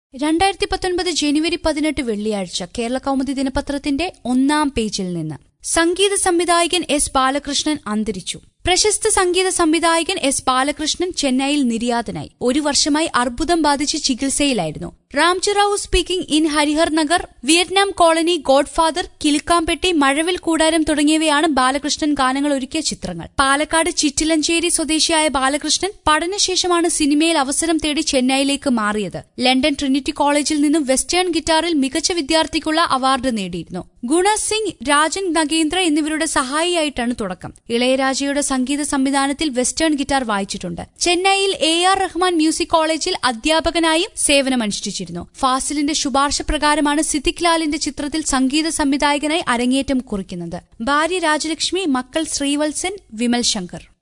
രണ്ടായിരത്തി പത്തൊൻപത് ജനുവരി പതിനെട്ട് വെള്ളിയാഴ്ച കേരള കൗമുദി ദിനപത്രത്തിന്റെ ഒന്നാം പേജിൽ നിന്ന് സംഗീത സംവിധായകൻ എസ് ബാലകൃഷ്ണൻ അന്തരിച്ചു പ്രശസ്ത സംഗീത സംവിധായകൻ എസ് ബാലകൃഷ്ണൻ ചെന്നൈയിൽ നിര്യാതനായി ഒരു വർഷമായി അർബുദം ബാധിച്ച് ചികിത്സയിലായിരുന്നു Ramji Rao speaking in Harihar Nagar Vietnam colony Godfather Kilukkampetti Mazhavil Koodaram തുടങ്ങിയവയാണ് ബാലകൃഷ്ണൻ ഗാനങ്ങൾ ഒരുക്കിയ ചിത്രങ്ങൾ പാലക്കാട് ചിറ്റിലഞ്ചേരി സ്വദേശിയായ ബാലകൃഷ്ണൻ പഠനശേഷമാണ് സിനിമയിൽ അവസരം തേടി ചെന്നൈയിലേക്ക് മാറിയത് ലണ്ടൻ ട്രിനിറ്റി കോളേജിൽ നിന്നും വെസ്റ്റേൺ ഗിറ്റാറിൽ മികച്ച വിദ്യാർത്ഥിക്കുള്ള അവാർഡ് നേടിയിരുന്നു ഗുണ സിംഗ് രാജൻ നഗേന്ദ്ര എന്നിവരുടെ സഹായിയായിട്ടാണ് തുടക്കം ഇളയരാജയുടെ സംഗീത സംവിധാനത്തിൽ വെസ്റ്റേൺ ഗിറ്റാർ വായിച്ചിട്ടുണ്ട് ചെന്നൈയിൽ എ ആർ റഹ്മാൻ മ്യൂസിക് കോളേജിൽ അധ്യാപകനായും സേവനമനുഷ്ഠിച്ചിരുന്നു ഫാസിലിന്റെ ശുപാർശ പ്രകാരമാണ് സിദ്ദിഖ് ലാലിന്റെ ചിത്രത്തിൽ സംഗീത സംവിധായകനായി അരങ്ങേറ്റം കുറിക്കുന്നത് ഭാര്യ രാജലക്ഷ്മി മക്കൾ ശ്രീവത്സൻ വിമൽ ശങ്കർ